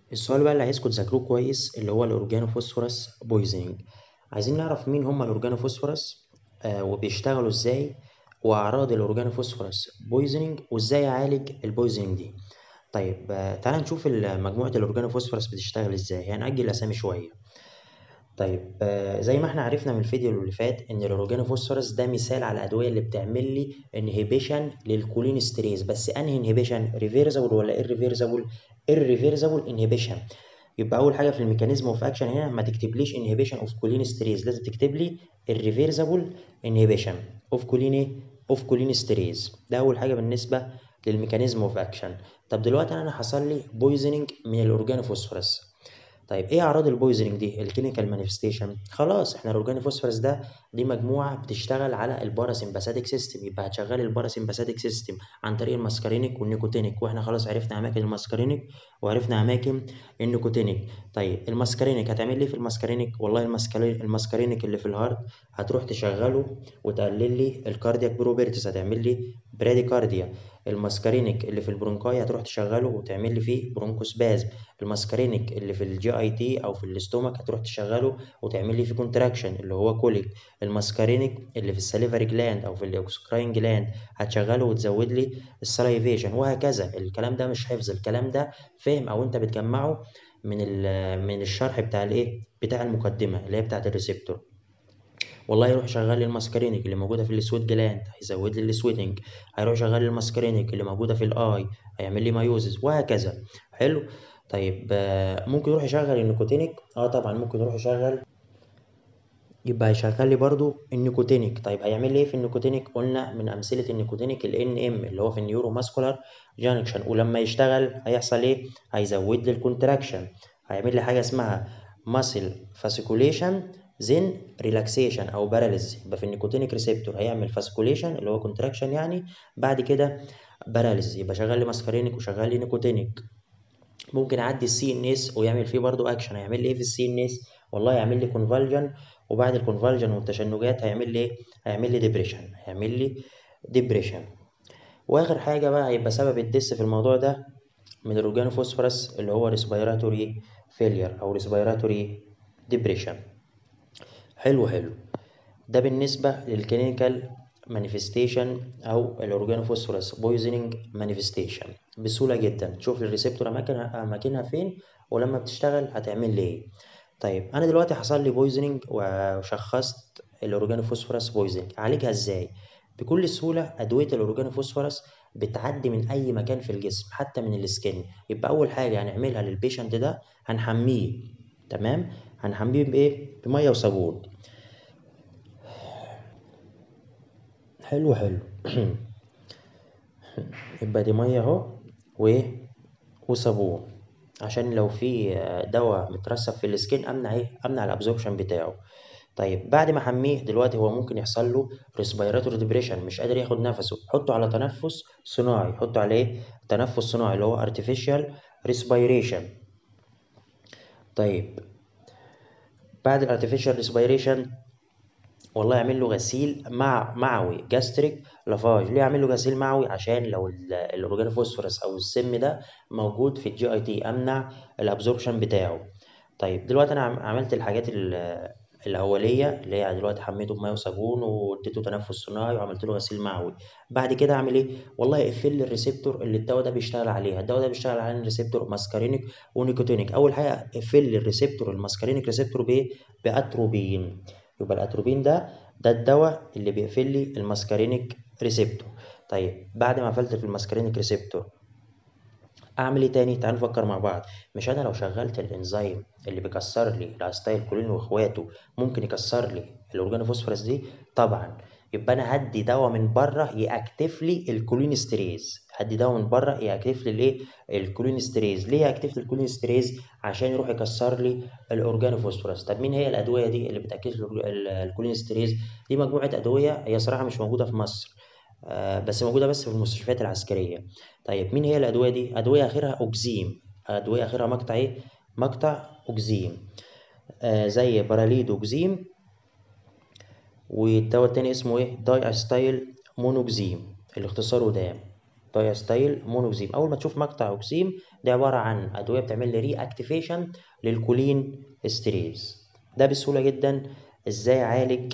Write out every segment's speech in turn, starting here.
السؤال بقى اللي عايزكم تذاكروه كويس اللي هو الأورجانوفوسفورس بويزنينج عايزين نعرف مين هما الأورجانوفوسفورس آه وبيشتغلوا ازاي وأعراض الأورجانوفوسفورس بويزنينج وازاي أعالج البويزنينج دي طيب آه تعالى نشوف مجموعة الأورجانوفوسفورس بتشتغل ازاي هنأجل الأسامي شوية طيب آه زي ما احنا عرفنا من الفيديو اللي فات ان الاورجانوفوسفورس ده مثال على الادويه اللي بتعمل لي انهبيشن للكولينستريز بس انهي انهبيشن ريفيرسبل ولا irreversible irreversible انهبيشن يبقى اول حاجه في الميكانيزم اوف اكشن هنا ما تكتبليش انهبيشن اوف كولينستريز لازم تكتب لي irreversible انهبيشن اوف كوليني اوف كولينستريز ده اول حاجه بالنسبه للميكانيزم اوف اكشن طب دلوقتي انا حصل لي بويزنينج من الاورجانوفوسفورس طيب ايه اعراض البويزنينج دي الكلينيكال مانيفستيشن خلاص احنا الاورجانوفوسفورس ده دي مجموعه بتشتغل على الباراسمباثيك سيستم يبقى هتشغل الباراسمباثيك سيستم عن طريق الماسكارينيك والنيكوتينيك واحنا خلاص عرفنا اماكن الماسكارينيك وعرفنا اماكن النيكوتينيك طيب الماسكارينيك هتعمل لي في الماسكارينيك والله الماسكارينيك اللي في الهارت هتروح تشغله وتقلل لي الكاردياك بروبرتيز هتعمل لي براديكارديا الماسكارينيك اللي في البرونكاي هتروح تشغله وتعمل لي فيه برونكوسبازم الماسكارينيك اللي في الجي اي تي او في الاستومك هتروح تشغله وتعمل لي فيه كونتراكشن اللي هو كوليك الماسكارينيك اللي في السليفري جلاند او في الاكسكراين جلاند هتشغله وتزود لي السلايفيشن وهكذا الكلام ده مش حفظ الكلام ده فهم او انت بتجمعه من من الشرح بتاع الايه بتاع المقدمه اللي هي بتاعه الريسبتور والله يروح شغال لي الماسكارينيك اللي موجوده في السويت جلاند هيزود لي السويتنج هيروح شغال لي الماسكارينيك اللي موجوده في الاي هيعمل لي مايوزز وهكذا حلو طيب ممكن يروح يشغل النيكوتينيك اه طبعا ممكن يروح يشغل يبقى هيشغل لي برضو النيكوتينيك طيب هيعمل لي ايه في النيكوتينيك قلنا من امثله النيكوتينيك ال ام اللي هو في النيورو ماسكولار جانكشن ولما يشتغل هيحصل ايه هيزود لي الكونتراكشن هيعمل لي حاجه اسمها ماسل فاسيكوليشن زين ريلاكسيشن او باراليز يبقى في النيكوتينيك ريسبتور هيعمل فاسكوليشن اللي هو كونتراكشن يعني بعد كده باراليز يبقى شغال لي ماسكارينيك وشغال لي نيكوتينيك ممكن اعدي السي ان اس ويعمل فيه برضو اكشن هيعمل لي ايه في السي ان اس والله هيعمل لي كونفالجن وبعد الكونفالجن والتشنجات هيعمل لي هيعمل لي ديبريشن هيعمل لي ديبريشن واخر حاجه بقى هيبقى سبب الدس في الموضوع ده من الاورجانوفوسفورس اللي هو ريسبيراتوري فيلير او ريسبيراتوري ديبريشن حلو حلو ده بالنسبة للكلينيكال مانيفستيشن او الاورجانوفوسفورس بويزنينج مانيفستيشن بسهولة جدا تشوف الريسبتور اماكنها اماكنها فين ولما بتشتغل هتعمل لي ايه طيب انا دلوقتي حصل لي بويزنينج وشخصت الاورجانوفوسفورس بويزنينج اعالجها ازاي بكل سهولة ادوية الاورجانوفوسفورس بتعدي من اي مكان في الجسم حتى من السكن يبقى اول حاجة هنعملها للبيشنت ده هنحميه تمام هنحميه بايه بميه وصابون حلو حلو يبقى دي ميه اهو و وصابون عشان لو في دواء مترسب في السكين امنع ايه امنع الابزوربشن بتاعه طيب بعد ما احميه دلوقتي هو ممكن يحصل له ريسبيراتوري ديبريشن مش قادر ياخد نفسه حطه على تنفس صناعي حطه على ايه تنفس صناعي اللي هو artificial respiration طيب بعد الارتفيشال ريسبيريشن والله يعمل له غسيل مع معوي جاستريك لافاج ليه يعمل له غسيل معوي عشان لو الاورجانوفوسفورس او السم ده موجود في الجي اي تي امنع الابزوربشن بتاعه طيب دلوقتي انا عملت الحاجات الاوليه اللي هي دلوقتي حميته بميه وصابون واديته تنفس صناعي وعملت له غسيل معوي بعد كده اعمل ايه والله اقفل لي الريسبتور اللي الدواء ده بيشتغل عليها الدواء ده بيشتغل على الريسبتور ماسكارينيك ونيكوتينيك اول حاجه اقفل لي الريسبتور الماسكارينيك ريسبتور بايه باتروبين يبقى الاتروبين ده ده الدواء اللي بيقفل لي الماسكارينيك ريسبتور طيب بعد ما قفلت في الماسكارينيك ريسبتور اعمل ايه تاني تعال نفكر مع بعض مش انا لو شغلت الانزيم اللي بيكسر لي الاستايل كولين واخواته ممكن يكسر لي الاورجانوفوسفورس دي طبعا يبقى انا هدي دواء من بره ياكتف لي الكولينستريز هدي دواء من بره ياكتف لي الايه الكولينستريز ليه ياكتف لي الكولينستريز عشان يروح يكسر لي الاورجانوفوسفورس طب مين هي الادويه دي اللي بتاكتف لي الكولينستريز دي مجموعه ادويه هي صراحه مش موجوده في مصر آه بس موجوده بس في المستشفيات العسكريه طيب مين هي الادويه دي ادويه اخرها اوكزيم ادويه اخرها مقطع ايه مقطع اوكزيم آه زي براليد اوكزيم والدواء التاني اسمه ايه داي استايل مونوكزيم اللي اختصاره دام دايستايل مونوكسيم اول ما تشوف مقطع اوكسيم ده عباره عن ادويه بتعمل لي ري اكتيفيشن للكولين استريز ده بسهوله جدا ازاي اعالج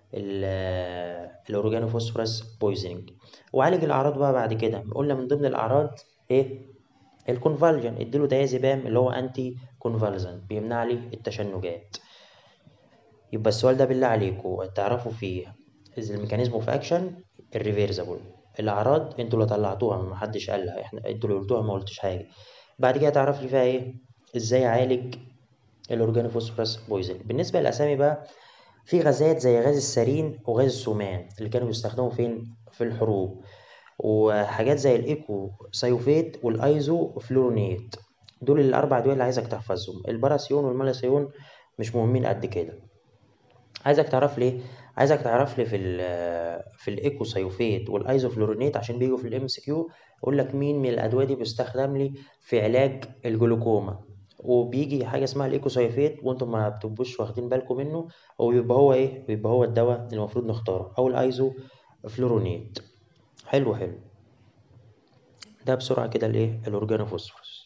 الاورجانوفوسفورس بويزنينج وعالج الاعراض بقى بعد كده قلنا من ضمن الاعراض ايه الكونفالجن اديله دايازيبام اللي هو انتي كونفالزن بيمنع لي التشنجات يبقى السؤال ده بالله عليكم تعرفوا فيه الميكانيزم اوف اكشن الريفيرسبل الاعراض انتوا اللي طلعتوها ما حدش قالها احنا انتوا اللي قلتوها ما قلتش حاجه بعد كده تعرف لي فيها ايه ازاي اعالج الاورجانوفوسفورس بويزن بالنسبه للاسامي بقى في غازات زي غاز السارين وغاز السومان اللي كانوا بيستخدموا فين في الحروب وحاجات زي الايكو سايوفيت والايزو فلورونيت دول الاربع ادويه اللي عايزك تحفظهم الباراسيون والمالاسيون مش مهمين قد كده عايزك تعرف لي عايزك تعرف لي في ال في الايكو سايوفيت والايزوفلورونيت عشان بيجوا في الام اس كيو اقول لك مين من الادويه دي بيستخدم لي في علاج الجلوكوما وبيجي حاجه اسمها الايكو سايوفيت وانتم ما بتبقوش واخدين بالكم منه وبيبقى هو ايه بيبقى هو الدواء اللي المفروض نختاره او الايزو فلورونيت حلو حلو ده بسرعه كده الايه الاورجانوفوسفورس